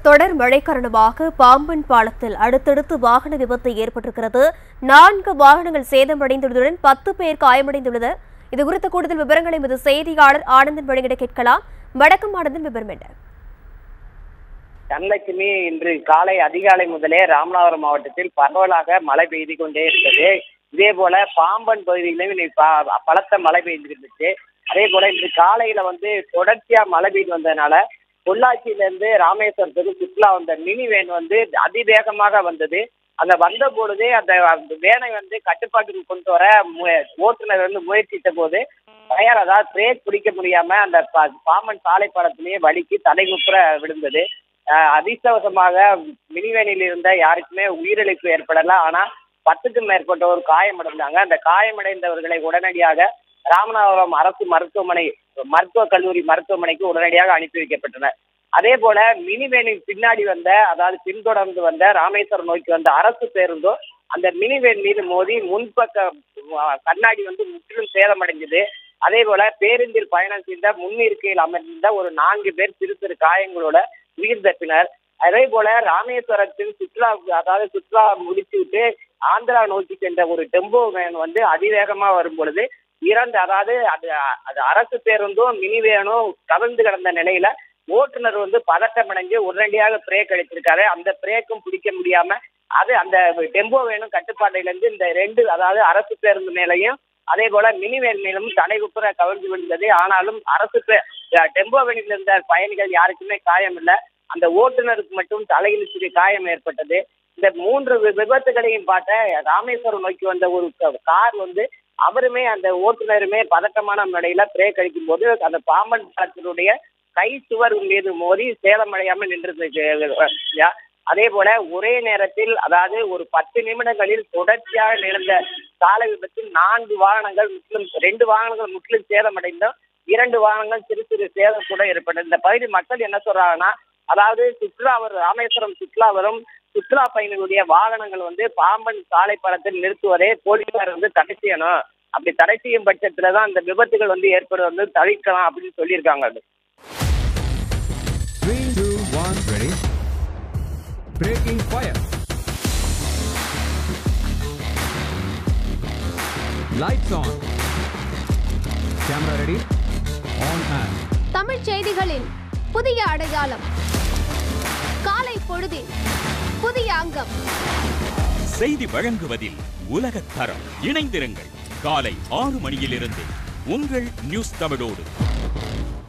தொடர் மழை காரணமாக பாம்பன் பாலத்தில் அடுத்தடுத்து வாகன விபத்து ஏற்பட்டிருக்கிறது நான்கு வாகனங்கள் சேதமடைந்துள்ளதுடன் பத்து பேர் காயமடைந்துள்ளது இது குறித்த கூடுதல் விவரங்களை எமது செய்தியாளர் ஆனந்தன் வழங்கிட கேட்கலாம் வடக்கம் ஆனந்தன் விவரம் என்ன தனலட்சுமி இன்று காலை அதிகாலை முதலே ராமநாதபுரம் மாவட்டத்தில் பரவலாக மழை பெய்து கொண்டே இருந்தது இதே போல பாம்பன் பகுதியிலும் இன்னைக்கு ப- பலத்த மழை பெய்து இருந்துச்சு அதே போல இன்று காலையில வந்து தொடர்ச்சியா மழை பெய்து வந்ததுனால பொள்ளாச்சியில இருந்து ராமேஸ்வரத்துக்கு சுற்றுலா வந்த மினி வேன் வந்து அதிவேகமாக வந்தது அங்க வந்த பொழுதே அந்த அந்த வேனை வந்து கட்டுப்பாட்டுக்கு கொண்டு வர மு- ஓட்டுநர் வந்து முயற்சித்த போது டயர் அதாவது பிரேக் பிடிக்க முடியாம அந்த ப- பாம்பன் சாலை பாலத்திலேயே வலிக்கு தலைகுப்புற விழுந்தது அஹ் அதிர்ஷ்டவசமாக மினிவேனில் இருந்த யாருக்குமே உயிரிழப்பு ஏற்படல ஆனா பத்துக்கும் மேற்பட்டோர் காயமடைந்தாங்க அந்த காயமடைந்தவர்களை உடனடியாக ராமநாதபுரம் அரசு மருத்துவமனை மருத்துவக் கல்லூரி மருத்துவமனைக்கு உடனடியாக அனுப்பி வைக்கப்பட்டனர் அதே போல மினிவேனின் பின்னாடி வந்த அதாவது பின்தொடர்ந்து வந்த ராமேஸ்வரம் நோக்கி வந்த அரசு பேருந்தோ அந்த மினிவேன் மீது மோதி முன்பக்க அஹ், கண்ணாடி வந்து முற்றிலும் சேதமடைஞ்சது அதே போல பேருந்தில் பயணம் செய்த முன் இருக்கையில் அமர்ந்த ஒரு நான்கு பேர் சிறு சிறு காயங்களோட உயிர் தப்பினர் அதே போல ராமேஸ்வரத்தில் சுற்றுலா அதாவது சுற்றுலா முடிச்சுவிட்டு ஆந்திரா நோக்கி சென்ற ஒரு டெம்போ வேன் வந்து அதிவேகமா வரும் பொழுது இரண்டு அதாவது அது அது அரசு பேருந்தும் மினி வேனும் கவிழ்ந்து கிடந்த நிலையில ஓட்டுநர் வந்து பதட்டமடைஞ்சு உடனடியாக பிரேக் அடிச்சிருக்காரு அந்த பிரேக்கும் பிடிக்க முடியாம அது அந்த டெம்போ வேனும் கட்டுப்பாட்டில இருந்து இந்த ரெண்டு அதாவது அரசு பேருந்து மேலையும் அதே போல மினி வேன் மேலும் தலைகுப்புற கவிழ்ந்து விழுந்தது ஆனாலும் அரசு பே- டெம்போ வேனில் இருந்த பயணிகள் யாருக்குமே காயம் இல்லை அந்த ஓட்டுநருக்கு மட்டும் தலையில் சிறிய காயம் ஏற்பட்டது இந்த மூன்று வி- விபத்துகளையும் பார்த்த ராமேஸ்வரம் நோக்கி வந்த ஒரு க- கார் வந்து அவருமே அந்த ஓட்டுநருமே பதட்டமான நிலையில பிரேக் அடிக்கும் போது அந்த பாம்பன் பாலத்தினுடைய கை சுவர் மீது மோதி சேதமடையாமல் நின்றது அதே போல ஒரே நேரத்தில் அதாவது ஒரு பத்து நிமிடங்களில் தொடர்ச்சியாக நிகழ்ந்த சாலை விபத்தில் நான்கு வாகனங்கள் முற்றிலும் ரெண்டு வாகனங்கள் முற்றிலும் சேதமடைந்தோம் இரண்டு வாகனங்கள் சிறு சிறு சேதம் கூட ஏற்பட்டது இந்த பகுதி மக்கள் என்ன சொல்றாங்கன்னா அதாவது சுற்றுலா வரும் ராமேஸ்வரம் சுற்றுலா வரும் சுற்றுலா பயணிகளுடைய வாகனங்கள் வந்து பாம்பன் சாலை படத்தில் நிறுத்துவதை போலீசார் வந்து தடை செய்யணும் அப்படி தடை செய்யும் பட்சத்துல தான் இந்த விபத்துகள் வந்து ஏற்படுவது வந்து தவிர்க்கலாம் அப்படின்னு சொல்லியிருக்காங்க அது Three, two, one, ready. Breaking fire. Lights on. Camera ready. On and. தமிழ்ச் செய்திகளின் புதிய அடையாளம் காலை பொழுதின் புதிய அங்கம் செய்தி வழங்குவதில் உலகத் தரம் இணைந்திருங்கள் காலை ஆறு மணியிலிருந்து உங்கள் நியூஸ் தமிழோடு